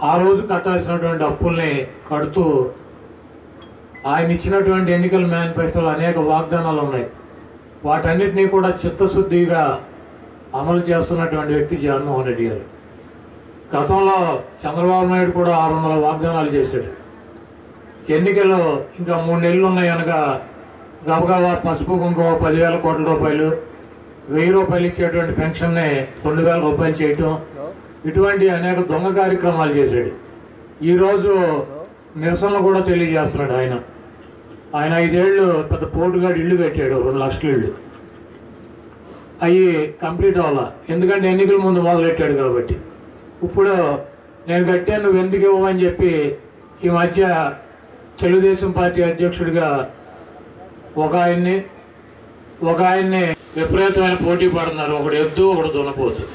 ఆ రోజు కట్టాల్సినటువంటి అప్పుల్ని కడుతూ ఆయన ఇచ్చినటువంటి ఎన్నికల మేనిఫెస్టోలో అనేక వాగ్దానాలు ఉన్నాయి వాటన్నిటినీ కూడా చిత్తశుద్ధిగా అమలు చేస్తున్నటువంటి వ్యక్తి జగన్మోహన్ రెడ్డి గారు గతంలో చంద్రబాబు నాయుడు కూడా ఆరు వందల వాగ్దానాలు చేశాడు ఎన్నికలు ఇంకా మూడు నెలలు ఉన్నాయి అనగా గబగబా పసుపు కుంకుమ పదివేల కోట్ల రూపాయలు వెయ్యి రూపాయలు ఇచ్చేటువంటి పెన్షన్ని రెండు వేల రూపాయలు చేయటం ఇటువంటి అనేక దొంగ కార్యక్రమాలు చేశాడు ఈరోజు నిరసనలు కూడా తెలియజేస్తున్నాడు ఆయన ఆయన ఐదేళ్ళు పెద్ద పోటుగాడు ఇల్లు కట్టాడు రెండు లక్షల ఇల్లు అవి కంప్లీట్ అవ్వాలా ఎందుకంటే ఎన్నికల ముందు మొదలెట్టాడు కాబట్టి ఇప్పుడు నేను కట్టాను నువ్వు ఎందుకు ఇవ్వమని చెప్పి ఈ మధ్య తెలుగుదేశం పార్టీ అధ్యక్షుడిగా ఒక ఆయన్ని ఒక ఆయన్ని విపరీతమైన పోటీ పడుతున్నారు ఒకడు ఎద్దు ఒకడు దున్నపోతు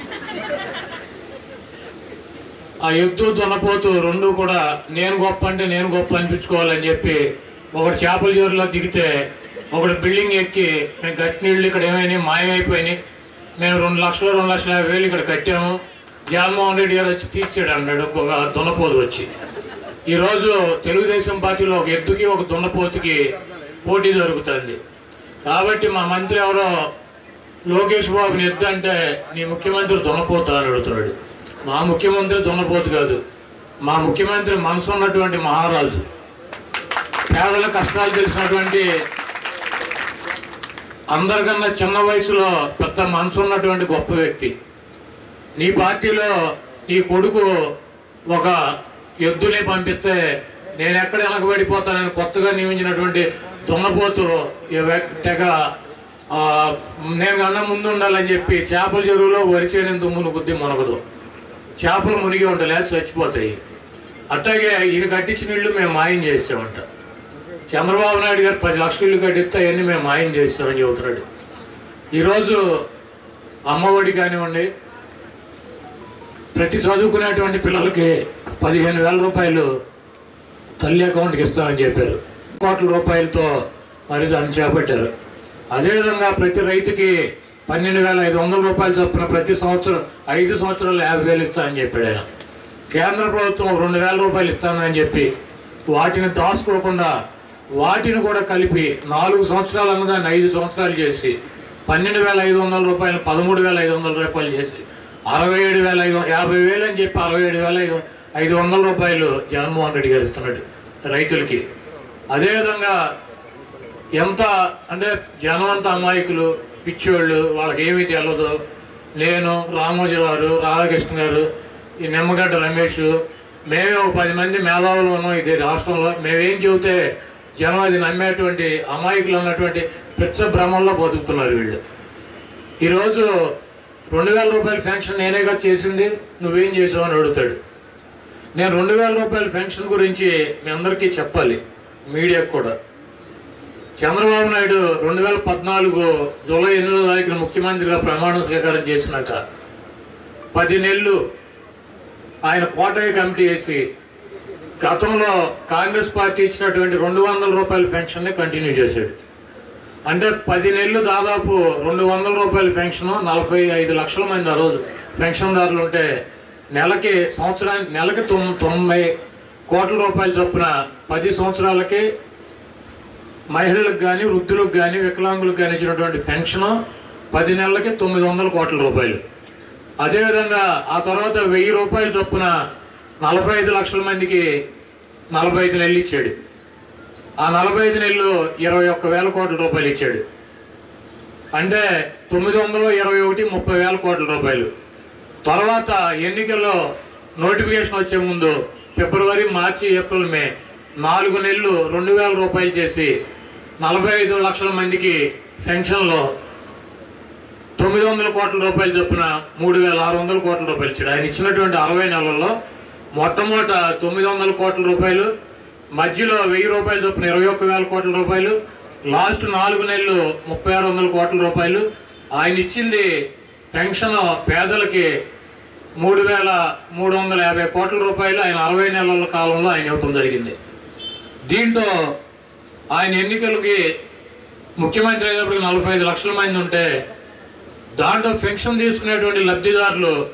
ఆ ఎద్దు దున్నపోతు రెండు కూడా నేను గొప్ప అంటే నేను గొప్ప అనిపించుకోవాలని చెప్పి ఒకడు చేపల జోరులో దిగితే ఒకడు బిల్డింగ్ ఎక్కి మేము కట్టిన నీళ్ళు ఇక్కడ ఏమైనాయి మాయమైపోయినాయి మేము రెండు లక్షలు రెండు లక్షల యాభై వేలు ఇక్కడ కట్టాము జగన్మోహన్ రెడ్డి గారు వచ్చి తీసాడు అన్నాడు ఒక దున్నపోతు వచ్చి ఈరోజు తెలుగుదేశం పార్టీలో ఒక ఎద్దుకి ఒక దున్నపోతుకి పోటీ జరుగుతుంది కాబట్టి మా మంత్రి ఎవరో లోకేష్ బాబుని ఎద్దు అంటే నీ ముఖ్యమంత్రి దున్నపోతా అని అడుగుతున్నాడు మా ముఖ్యమంత్రి దున్నపోతు కాదు మా ముఖ్యమంత్రి మనసు ఉన్నటువంటి మహారాజు పేదల కష్టాలు తెలిసినటువంటి అందరికన్నా చిన్న వయసులో పెద్ద మనసు ఉన్నటువంటి గొప్ప వ్యక్తి నీ పార్టీలో నీ కొడుకు ఒక ఎద్దుని పంపిస్తే నేను ఎక్కడ వెనకబడిపోతానని కొత్తగా నియమించినటువంటి దున్నపోతు ఈ వ్యక్- తెగ ఆ, నేను కన్నా ముందు ఉండాలని చెప్పి చేపల చెరువులో వరిచేనంత మునుగుద్ది మునగదు చేపలు మునిగి ఉండలే చచ్చిపోతాయి అట్లాగే ఈయన కట్టించిన ఇల్లు మేము మాయం చేస్తామంట చంద్రబాబు నాయుడు గారు పది లక్షల ఇల్లు కట్టిస్తే అవన్నీ మేము మాయం చేస్తామని చెబుతున్నాడు ఈరోజు అమ్మఒడి కానివ్వండి ప్రతి చదువుకునేటువంటి పిల్లలకి పదిహేను వేల రూపాయలు తల్లి అకౌంట్కి ఇస్తామని చెప్పారు కోట్ల రూపాయలతో మరి దాన్ని చేపట్టారు అదేవిధంగా ప్రతి రైతుకి పన్నెండు వేల ఐదు వందల రూపాయలు చొప్పున ప్రతి సంవత్సరం ఐదు సంవత్సరాలు యాభై వేలు ఇస్తామని చెప్పాడు ఆయన కేంద్ర ప్రభుత్వం రెండు వేల రూపాయలు ఇస్తానని చెప్పి వాటిని దాచుకోకుండా వాటిని కూడా కలిపి నాలుగు సంవత్సరాలు అనగానే ఐదు సంవత్సరాలు చేసి పన్నెండు వేల ఐదు వందల రూపాయలు పదమూడు వేల ఐదు వందల రూపాయలు చేసి అరవై ఏడు వేల ఐదు యాభై వేలు అని చెప్పి అరవై ఏడు వేల ఐదు ఐదు వందల రూపాయలు జగన్మోహన్ రెడ్డి గారు ఇస్తున్నాడు రైతులకి అదేవిధంగా ఎంత అంటే జనం అంతా అమాయకులు పిచ్చోళ్ళు వాళ్ళకి ఏమీ తెలియదు నేను రామోజీ గారు రాధాకృష్ణ గారు ఈ నిమ్మగడ్డ రమేష్ మేమే ఒక పది మంది మేధావులు ఉన్నాం ఇది రాష్ట్రంలో మేమేం చెబితే జనం అది నమ్మేటువంటి అమాయకులు ఉన్నటువంటి పిచ్చ భ్రమంలో బతుకుతున్నారు వీళ్ళు ఈరోజు రెండు వేల రూపాయల పెన్షన్ నేనేగా చేసింది నువ్వేం చేసావు అని అడుగుతాడు నేను రెండు వేల రూపాయల పెన్షన్ గురించి మీ అందరికీ చెప్పాలి మీడియాకు కూడా చంద్రబాబు నాయుడు రెండు వేల పద్నాలుగు జూలై ఎనిమిదో తారీఖున ముఖ్యమంత్రిగా ప్రమాణ స్వీకారం చేసినాక పది నెలలు ఆయన కోటయ్య కమిటీ వేసి గతంలో కాంగ్రెస్ పార్టీ ఇచ్చినటువంటి రెండు వందల రూపాయల పెన్షన్ని కంటిన్యూ చేశాడు అంటే పది నెలలు దాదాపు రెండు వందల రూపాయల పెన్షన్ నలభై ఐదు లక్షల మంది ఆ రోజు పెన్షన్దారులు ఉంటే నెలకి సంవత్సరానికి నెలకి తొమ్ తొంభై కోట్ల రూపాయల చొప్పున పది సంవత్సరాలకి మహిళలకు కానీ వృద్ధులకు కానీ వికలాంగులకు కానీ ఇచ్చినటువంటి పెన్షన్ పది నెలలకి తొమ్మిది వందల కోట్ల రూపాయలు అదేవిధంగా ఆ తర్వాత వెయ్యి రూపాయల చొప్పున నలభై ఐదు లక్షల మందికి నలభై ఐదు నెలలు ఇచ్చాడు ఆ నలభై ఐదు నెలలు ఇరవై ఒక్క వేల కోట్ల రూపాయలు ఇచ్చాడు అంటే తొమ్మిది వందలు ఇరవై ఒకటి ముప్పై వేల కోట్ల రూపాయలు తర్వాత ఎన్నికల్లో నోటిఫికేషన్ వచ్చే ముందు ఫిబ్రవరి మార్చి ఏప్రిల్ మే నాలుగు నెలలు రెండు వేల రూపాయలు చేసి నలభై ఐదు లక్షల మందికి పెన్షన్లో తొమ్మిది వందల కోట్ల రూపాయలు చొప్పున మూడు వేల ఆరు వందల కోట్ల రూపాయలు ఇచ్చాడు ఆయన ఇచ్చినటువంటి అరవై నెలల్లో మొట్టమొదట తొమ్మిది వందల కోట్ల రూపాయలు మధ్యలో వెయ్యి రూపాయలు చొప్పున ఇరవై ఒక్క వేల కోట్ల రూపాయలు లాస్ట్ నాలుగు నెలలు ముప్పై ఆరు వందల కోట్ల రూపాయలు ఆయన ఇచ్చింది పెన్షన్ పేదలకి మూడు వేల మూడు వందల యాభై కోట్ల రూపాయలు ఆయన అరవై నెలల కాలంలో ఆయన ఇవ్వటం జరిగింది దీంతో ఆయన ఎన్నికలకి ముఖ్యమంత్రి అయినప్పటికి నలభై ఐదు లక్షల మంది ఉంటే దాంట్లో పెన్షన్ తీసుకునేటువంటి లబ్ధిదారులు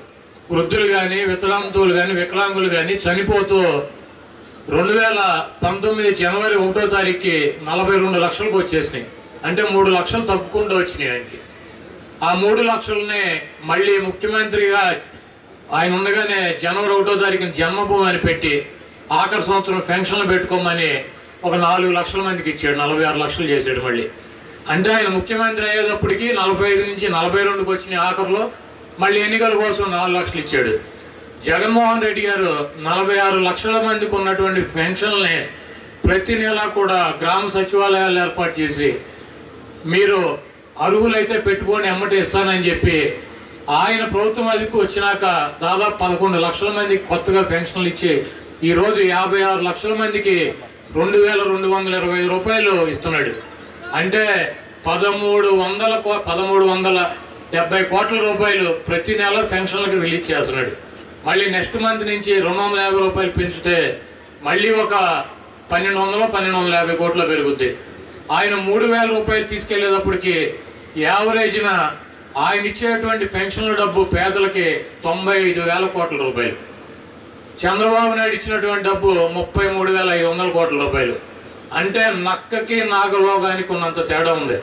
వృద్ధులు కానీ వికలాంగులు కానీ వికలాంగులు కానీ చనిపోతూ రెండు వేల పంతొమ్మిది జనవరి ఒకటో తారీఖుకి నలభై రెండు లక్షలకు వచ్చేసినాయి అంటే మూడు లక్షలు తప్పుకుంటూ వచ్చినాయి ఆయనకి ఆ మూడు లక్షలనే మళ్ళీ ముఖ్యమంత్రిగా ఆయన ఉండగానే జనవరి ఒకటో తారీఖున జన్మభూమి అని పెట్టి ఆఖరి సంవత్సరం పెన్షన్లు పెట్టుకోమని ఒక నాలుగు లక్షల మందికి ఇచ్చాడు నలభై ఆరు లక్షలు చేశాడు మళ్ళీ అంటే ఆయన ముఖ్యమంత్రి అయ్యేటప్పటికి నలభై ఐదు నుంచి నలభై రెండుకి వచ్చిన ఆఖరిలో మళ్ళీ ఎన్నికల కోసం నాలుగు లక్షలు ఇచ్చాడు జగన్మోహన్ రెడ్డి గారు నలభై ఆరు లక్షల మందికి ఉన్నటువంటి పెన్షన్లని ప్రతి నెల కూడా గ్రామ సచివాలయాలు ఏర్పాటు చేసి మీరు అర్హులైతే పెట్టుకొని ఎమ్మటి ఇస్తానని చెప్పి ఆయన ప్రభుత్వం అదికి వచ్చినాక దాదాపు పదకొండు లక్షల మందికి కొత్తగా పెన్షన్లు ఇచ్చి ఈ రోజు యాభై ఆరు లక్షల మందికి రెండు వేల రెండు వందల ఇరవై ఐదు రూపాయలు ఇస్తున్నాడు అంటే పదమూడు వందల కో- పదమూడు వందల డెబ్బై కోట్ల రూపాయలు ప్రతి నెల పెన్షన్లకు రిలీజ్ చేస్తున్నాడు మళ్ళీ నెక్స్ట్ మంత్ నుంచి రెండు వందల యాభై రూపాయలు పెంచితే మళ్ళీ ఒక పన్నెండు వందలు పన్నెండు వందల యాభై కోట్లు పెరుగుద్ది ఆయన మూడు వేల రూపాయలు తీసుకెళ్లేటప్పటికి యావరేజ్న ఆయన ఇచ్చేటువంటి పెన్షన్ల డబ్బు పేదలకి తొంభై ఐదు వేల కోట్ల రూపాయలు చంద్రబాబు నాయుడు ఇచ్చినటువంటి డబ్బు ముప్పై మూడు వేల ఐదు వందల కోట్ల రూపాయలు అంటే నక్కకి నాగలోగానికి ఉన్నంత తేడా ఉంది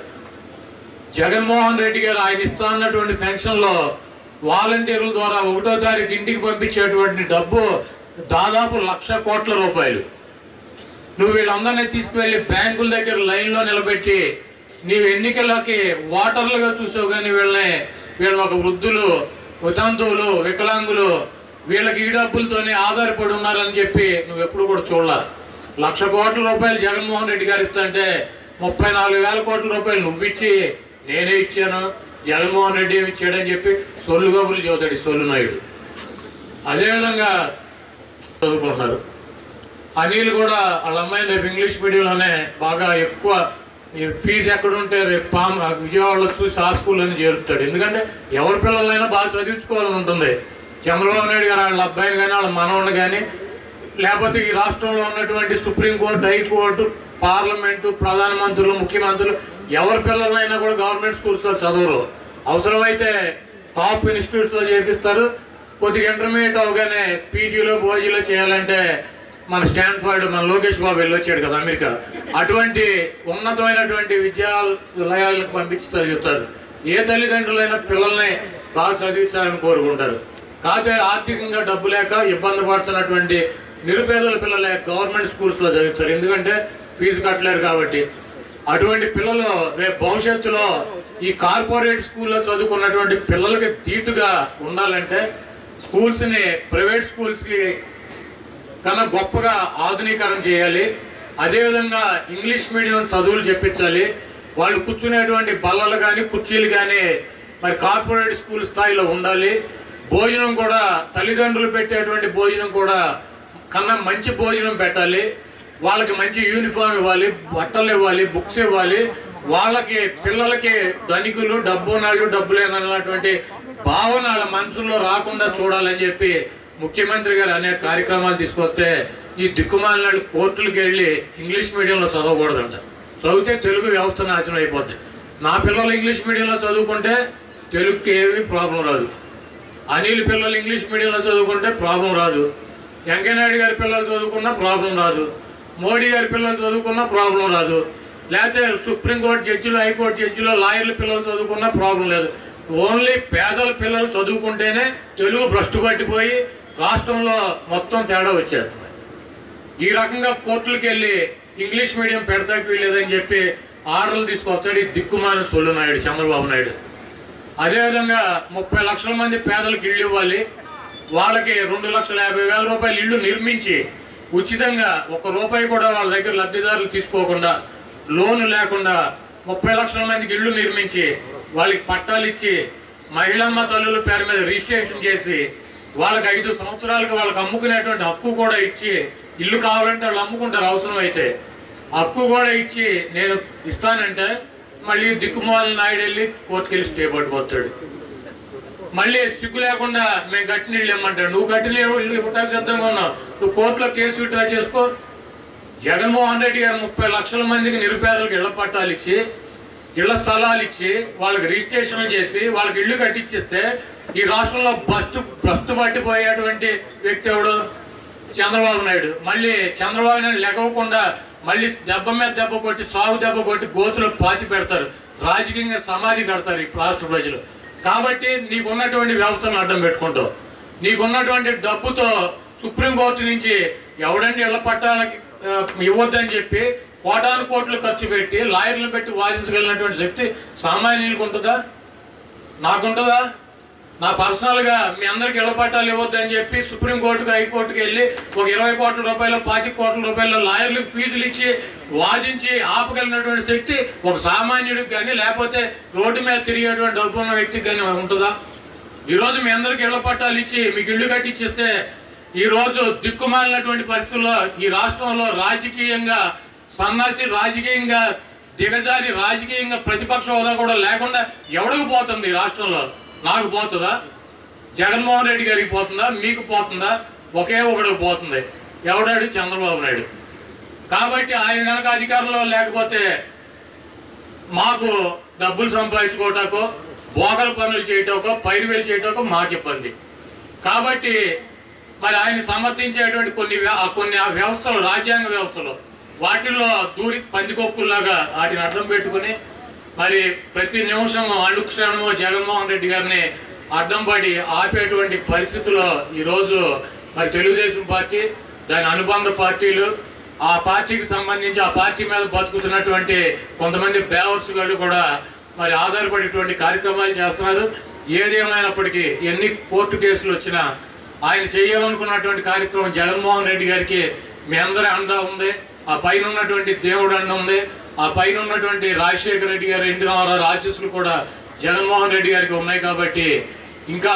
జగన్మోహన్ రెడ్డి గారు ఆయన ఇస్తా అన్నటువంటి పెన్షన్లో వాలంటీర్ల ద్వారా ఒకటో తారీఖు ఇంటికి పంపించేటువంటి డబ్బు దాదాపు లక్ష కోట్ల రూపాయలు నువ్వు వీళ్ళందరినీ తీసుకువెళ్ళి బ్యాంకుల దగ్గర లైన్లో నిలబెట్టి నీవు ఎన్నికలకి ఓటర్లుగా చూసావు కానీ వీళ్ళని వీళ్ళని ఒక వృద్ధులు వితంతువులు వికలాంగులు వీళ్ళకి ఈ డబ్బులతోనే ఆధారపడి ఉన్నారని చెప్పి నువ్వు ఎప్పుడు కూడా చూడాల లక్ష కోట్ల రూపాయలు జగన్మోహన్ రెడ్డి గారు ఇస్తుంటే ముప్పై నాలుగు వేల కోట్ల రూపాయలు నువ్వు ఇచ్చి నేనే ఇచ్చాను జగన్మోహన్ రెడ్డి ఏమి ఇచ్చాడని చెప్పి సొల్లు కబుర్లు చెబుతాడు ఈ సొల్లు నాయుడు అదేవిధంగా చదువుకుంటున్నారు అనిల్ కూడా వాళ్ళ అమ్మాయి రేపు ఇంగ్లీష్ మీడియంలోనే బాగా ఎక్కువ ఈ ఫీజు ఎక్కడ ఉంటే రేపు పామ్ విజయవాడలో చూసి ఆ స్కూల్ అని చేరుతాడు ఎందుకంటే ఎవరి పిల్లలైనా బాగా చదివించుకోవాలని ఉంటుంది చంద్రబాబు నాయుడు గారు వాళ్ళ అబ్బాయిని కానీ వాళ్ళ మనవడిని కానీ లేకపోతే ఈ రాష్ట్రంలో ఉన్నటువంటి సుప్రీంకోర్టు హైకోర్టు పార్లమెంటు ప్రధానమంత్రులు ముఖ్యమంత్రులు ఎవరి పిల్లలైనా కూడా గవర్నమెంట్ స్కూల్స్లో చదవరు అవసరమైతే టాప్ ఇన్స్టిట్యూట్స్లో చేపిస్తారు కొద్దిగా ఇంటర్మీడియట్ అవగానే పీజీలో బోజీలో చేయాలంటే మన స్టాన్ఫర్డ్ మన లోకేష్ బాబు వెళ్ళొచ్చాడు కదా అమెరికా అటువంటి ఉన్నతమైనటువంటి విద్యాలయాలకు పంపించి చదివిస్తారు ఏ తల్లిదండ్రులైనా పిల్లల్ని బాగా చదివించాలని కోరుకుంటారు కాకపోతే ఆర్థికంగా డబ్బు లేక ఇబ్బంది పడుతున్నటువంటి నిరుపేదల పిల్లలే గవర్నమెంట్ స్కూల్స్లో చదువుతారు ఎందుకంటే ఫీజు కట్టలేరు కాబట్టి అటువంటి పిల్లలు రేపు భవిష్యత్తులో ఈ కార్పొరేట్ స్కూల్లో చదువుకున్నటువంటి పిల్లలకి ధీటుగా ఉండాలంటే స్కూల్స్ని ప్రైవేట్ స్కూల్స్కి కన్నా గొప్పగా ఆధునీకరణ చేయాలి అదేవిధంగా ఇంగ్లీష్ మీడియం చదువులు చెప్పించాలి వాళ్ళు కూర్చునేటువంటి బల్లలు కానీ కుర్చీలు కానీ మరి కార్పొరేట్ స్కూల్ స్థాయిలో ఉండాలి భోజనం కూడా తల్లిదండ్రులు పెట్టేటువంటి భోజనం కూడా కన్నా మంచి భోజనం పెట్టాలి వాళ్ళకి మంచి యూనిఫామ్ ఇవ్వాలి బట్టలు ఇవ్వాలి బుక్స్ ఇవ్వాలి వాళ్ళకి పిల్లలకి ధనికులు డబ్బు నాడు డబ్బు లేనటువంటి భావన వాళ్ళ మనసులో రాకుండా చూడాలని చెప్పి ముఖ్యమంత్రి గారు అనేక కార్యక్రమాలు తీసుకొస్తే ఈ దిక్కుమాలినాడు కోర్టులకు వెళ్ళి ఇంగ్లీష్ మీడియంలో చదవకూడదంట చదివితే తెలుగు వ్యవస్థ నాశనం అయిపోద్ది నా పిల్లలు ఇంగ్లీష్ మీడియంలో చదువుకుంటే తెలుగుకి ఏమీ ప్రాబ్లం రాదు అనిల్ పిల్లలు ఇంగ్లీష్ మీడియంలో చదువుకుంటే ప్రాబ్లం రాదు వెంకయ్యనాయుడు గారి పిల్లలు చదువుకున్నా ప్రాబ్లం రాదు మోడీ గారి పిల్లలు చదువుకున్నా ప్రాబ్లం రాదు లేకపోతే సుప్రీంకోర్టు జడ్జిలు హైకోర్టు జడ్జిలు లాయర్ల పిల్లలు చదువుకున్నా ప్రాబ్లం లేదు ఓన్లీ పేదల పిల్లలు చదువుకుంటేనే తెలుగు భ్రష్టు పట్టిపోయి రాష్ట్రంలో మొత్తం తేడా వచ్చేది ఈ రకంగా కోర్టులకు వెళ్ళి ఇంగ్లీష్ మీడియం పెడతాకి వీలేదని చెప్పి ఆర్డర్లు తీసుకొస్తాడు ఈ దిక్కుమాలిన సొల్లు నాయుడు చంద్రబాబు నాయుడు అదేవిధంగా ముప్పై లక్షల మంది పేదలకు ఇళ్ళు ఇవ్వాలి వాళ్ళకి రెండు లక్షల యాభై వేల రూపాయలు ఇళ్ళు నిర్మించి ఉచితంగా ఒక రూపాయి కూడా వాళ్ళ దగ్గర లబ్ధిదారులు తీసుకోకుండా లోను లేకుండా ముప్పై లక్షల మందికి ఇళ్ళు నిర్మించి వాళ్ళకి పట్టాలు ఇచ్చి మహిళమ్మ తల్లుల పేరు మీద రిజిస్ట్రేషన్ చేసి వాళ్ళకి ఐదు సంవత్సరాలకు వాళ్ళకి అమ్ముకునేటువంటి హక్కు కూడా ఇచ్చి ఇల్లు కావాలంటే వాళ్ళు అమ్ముకుంటారు అవసరం అయితే హక్కు కూడా ఇచ్చి నేను ఇస్తానంటే మళ్ళీ దిక్కుమాల నాయుడు వెళ్ళి కోర్టుకు వెళ్ళి స్టే పట్టుకొస్తాడు మళ్ళీ సిగ్గు లేకుండా మేము కట్టిన ఇల్లు ఇమ్మంటాడు నువ్వు కట్టిన ఇల్లు ఇవ్వటానికి సిద్ధంగా ఉన్నావు నువ్వు కోర్టులో కేసు విత్డ్రా చేసుకో జగన్మోహన్ రెడ్డి గారు ముప్పై లక్షల మందికి నిరుపేదలకు ఇళ్ల పట్టాలు ఇచ్చి ఇళ్ల స్థలాలు ఇచ్చి వాళ్ళకి రిజిస్ట్రేషన్లు చేసి వాళ్ళకి ఇల్లు కట్టించిస్తే ఈ రాష్ట్రంలో బస్టు భ్రష్టు పట్టిపోయేటువంటి వ్యక్తి ఎవడు చంద్రబాబు నాయుడు మళ్ళీ చంద్రబాబు నాయుడు లెగవకుండా మళ్ళీ దెబ్బ మీద దెబ్బ కొట్టి సాగు దెబ్బ కొట్టి గోతులో పాతి పెడతారు రాజకీయంగా సమాధి కడతారు ఈ రాష్ట్ర ప్రజలు కాబట్టి నీకున్నటువంటి వ్యవస్థను అడ్డం పెట్టుకుంటావు నీకున్నటువంటి డబ్బుతో సుప్రీంకోర్టు నుంచి ఎవడండి ఇళ్ల పట్టాలకి ఆ, ఇవ్వద్దని చెప్పి కోటాను కోట్లు ఖర్చు పెట్టి లాయర్లు పెట్టి వాదించగలిగినటువంటి శక్తి సామాన్యులకు ఉంటుందా నాకుంటుందా నా పర్సనల్ గా మీ అందరికి ఇళ్ల పట్టాలు ఇవ్వద్దు అని చెప్పి సుప్రీంకోర్టుకు హైకోర్టుకి వెళ్ళి ఒక ఇరవై కోట్ల రూపాయలు పాతి కోట్ల రూపాయల లాయర్లకు ఫీజులు ఇచ్చి వాదించి ఆపగలిగినటువంటి శక్తి ఒక సామాన్యుడికి కానీ లేకపోతే రోడ్డు మీద తిరిగేటువంటి డబ్బు ఉన్న వ్యక్తికి కానీ ఉంటుందా ఈ రోజు మీ అందరికి ఇళ్ల పట్టాలు ఇచ్చి మీకు ఇల్లు కట్టించిస్తే ఈ రోజు దిక్కుమాలినటువంటి పరిస్థితుల్లో ఈ రాష్ట్రంలో రాజకీయంగా సన్నాసి రాజకీయంగా దిగజారి రాజకీయంగా ప్రతిపక్ష హోదా కూడా లేకుండా ఎవడికి పోతుంది ఈ రాష్ట్రంలో నాకు పోతుందా జగన్మోహన్ రెడ్డి గారికి పోతుందా మీకు పోతుందా ఒకే ఒకడికి పోతుంది ఎవడాడు చంద్రబాబు నాయుడు కాబట్టి ఆయన కనుక అధికారంలో లేకపోతే మాకు డబ్బులు సంపాదించుకోవటాకో బోగల పనులు చేయటోకో పైరువేలు చేయటోకో మాకు ఇబ్బంది కాబట్టి మరి ఆయన సమర్థించేటువంటి కొన్ని వ్య- ఆ కొన్ని ఆ వ్యవస్థలు రాజ్యాంగ వ్యవస్థలు వాటిల్లో దూరి పందికొక్కుల్లాగా వాటిని అడ్డం పెట్టుకుని మరి ప్రతి నిమిషం అనుక్షణము జగన్మోహన్ రెడ్డి గారిని అడ్డం పడి ఆపేటువంటి పరిస్థితుల్లో ఈరోజు మరి తెలుగుదేశం పార్టీ దాని అనుబంధ పార్టీలు ఆ పార్టీకి సంబంధించి ఆ పార్టీ మీద బతుకుతున్నటువంటి కొంతమంది బేవర్స్ గారు కూడా మరి ఆధారపడేటువంటి కార్యక్రమాలు చేస్తున్నారు ఏదేమైనప్పటికీ ఎన్ని కోర్టు కేసులు వచ్చినా ఆయన చేయాలనుకున్నటువంటి కార్యక్రమం జగన్మోహన్ రెడ్డి గారికి మీ అందరి అండ ఉంది ఆ పైన ఉన్నటువంటి దేవుడు అండ ఉంది ఆ పైన ఉన్నటువంటి రాజశేఖర రెడ్డి గారు ఎన్టీ రామారావు ఆశీస్సులు కూడా జగన్మోహన్ రెడ్డి గారికి ఉన్నాయి కాబట్టి ఇంకా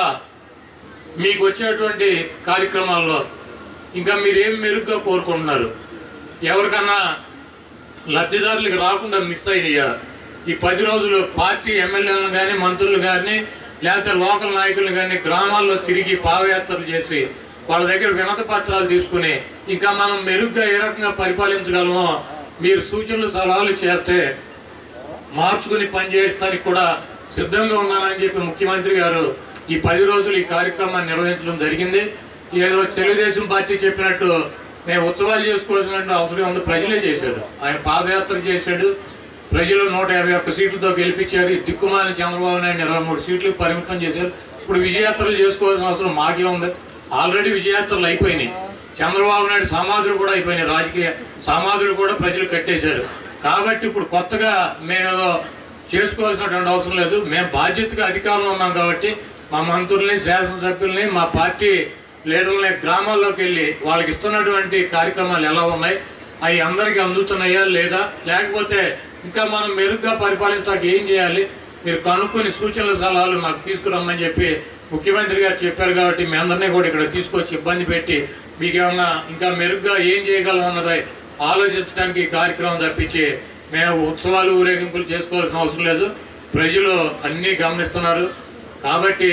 మీకు వచ్చేటువంటి కార్యక్రమాల్లో ఇంకా మీరేం మెరుగ్గా కోరుకుంటున్నారు ఎవరికన్నా లబ్ధిదారులకు రాకుండా మిస్ అయినాయా ఈ పది రోజులు పార్టీ ఎమ్మెల్యేలను కానీ మంత్రులు కానీ లేకపోతే లోకల్ నాయకులు కానీ గ్రామాల్లో తిరిగి పాదయాత్రలు చేసి వాళ్ళ దగ్గర వినతి పత్రాలు తీసుకుని ఇంకా మనం మెరుగ్గా ఏ రకంగా పరిపాలించగలమో మీరు సూచనలు సలహాలు చేస్తే మార్చుకుని పనిచేయడానికి కూడా సిద్ధంగా ఉన్నానని చెప్పి ముఖ్యమంత్రి గారు ఈ పది రోజులు ఈ కార్యక్రమాన్ని నిర్వహించడం జరిగింది ఏదో తెలుగుదేశం పార్టీ చెప్పినట్టు మేము ఉత్సవాలు చేసుకోవాల్సిన అవసరం ఉంది ప్రజలే చేశారు ఆయన పాదయాత్ర చేశాడు ప్రజలు నూట యాభై ఒక్క సీట్లతో గెలిపించారు ఈ దిక్కుమాలిన చంద్రబాబు నాయుడు ఇరవై మూడు సీట్లకు పరిమితం చేశారు ఇప్పుడు విజయాత్రలు చేసుకోవాల్సిన అవసరం మాకే ఉంది ఆల్రెడీ విజయాత్రలు అయిపోయినాయి చంద్రబాబు నాయుడు సమాధులు కూడా అయిపోయినాయి రాజకీయ సమాధులు కూడా ప్రజలు కట్టేశారు కాబట్టి ఇప్పుడు కొత్తగా మేమేదో చేసుకోవాల్సినటువంటి అవసరం లేదు మేము బాధ్యతగా అధికారంలో ఉన్నాం కాబట్టి మా మంత్రుల్ని శాసనసభ్యుల్ని మా పార్టీ లీడర్లని గ్రామాల్లోకి వెళ్ళి వాళ్ళకి ఇస్తున్నటువంటి కార్యక్రమాలు ఎలా ఉన్నాయి అవి అందరికీ అందుతున్నాయా లేదా లేకపోతే ఇంకా మనం మెరుగ్గా పరిపాలించడానికి ఏం చేయాలి మీరు కనుక్కొని సూచనల సలహాలు మాకు తీసుకురమ్మని చెప్పి ముఖ్యమంత్రి గారు చెప్పారు కాబట్టి మీ అందరినీ కూడా ఇక్కడ తీసుకొచ్చి ఇబ్బంది పెట్టి మీకు ఏమన్నా ఇంకా మెరుగ్గా ఏం చేయగలం అన్నది ఆలోచించడానికి ఈ కార్యక్రమం తప్పించి మేము ఉత్సవాలు ఊరేగింపులు చేసుకోవాల్సిన అవసరం లేదు ప్రజలు అన్నీ గమనిస్తున్నారు కాబట్టి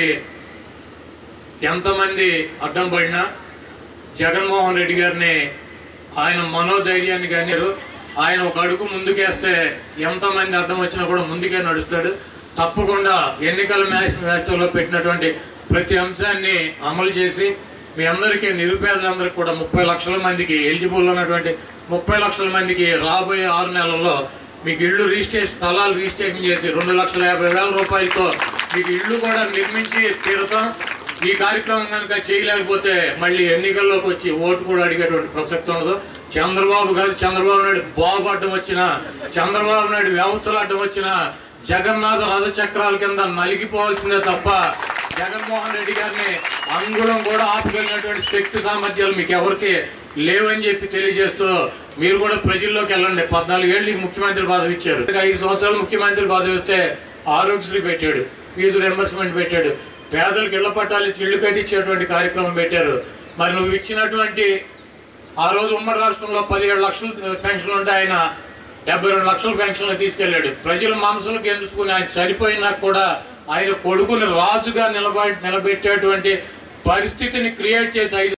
ఎంతమంది అడ్డం పడినా జగన్మోహన్ రెడ్డి గారిని ఆయన మనోధైర్యాన్ని కానీ ఆయన ఒక అడుగు ముందుకేస్తే ఎంతమంది అడ్డం వచ్చినా కూడా ముందుకే నడుస్తాడు తప్పకుండా ఎన్నికల మేనిఫెస్టోలో పెట్టినటువంటి ప్రతి అంశాన్ని అమలు చేసి మీ అందరికీ నిరుపేదలందరికీ కూడా ముప్పై లక్షల మందికి ఎలిజిబుల్ ఉన్నటువంటి ముప్పై లక్షల మందికి రాబోయే ఆరు నెలల్లో మీకు ఇళ్ళు రిజిస్ట్రేషన్ స్థలాలు రిజిస్ట్రేషన్ చేసి రెండు లక్షల యాభై వేల రూపాయలతో మీకు ఇళ్ళు కూడా నిర్మించి తీరుతాం ఈ కార్యక్రమం కనుక చేయలేకపోతే మళ్ళీ ఎన్నికల్లోకి వచ్చి ఓటు కూడా అడిగేటువంటి ప్రసక్తి ఉండదు చంద్రబాబు గారు చంద్రబాబు నాయుడు బాబు అడ్డం వచ్చిన చంద్రబాబు నాయుడు వ్యవస్థలు అడ్డం వచ్చిన జగన్నాథ రథ చక్రాల కింద నలిగిపోవాల్సిందే తప్ప జగన్మోహన్ రెడ్డి గారిని అంగుళం కూడా ఆపగలిగినటువంటి శక్తి సామర్థ్యాలు మీకు ఎవరికి లేవని చెప్పి తెలియజేస్తూ మీరు కూడా ప్రజల్లోకి వెళ్ళండి పద్నాలుగు ఏళ్ళు ముఖ్యమంత్రి పదవి ఇచ్చారు ఐదు సంవత్సరాలు ముఖ్యమంత్రి పదవి ఇస్తే ఆరోగ్యశ్రీ పెట్టాడు ఫీజు రింబర్స్మెంట్ పెట్టాడు పేదలకు ఇళ్ల పట్టాలు ఇచ్చి ఇల్లు కట్టించేటువంటి కార్యక్రమం పెట్టారు మరి నువ్వు ఇచ్చినటువంటి ఆ రోజు ఉమ్మడి రాష్ట్రంలో పదిహేడు లక్షలు పెన్షన్ ఉంటే ఆయన డెబ్బై రెండు లక్షల పెన్షన్లు తీసుకెళ్లాడు ప్రజల మనసులు గెలుచుకుని ఆయన చనిపోయినా కూడా ఆయన కొడుకుని రాజుగా నిలబడి నిలబెట్టేటువంటి పరిస్థితిని క్రియేట్ చేసి ఐదు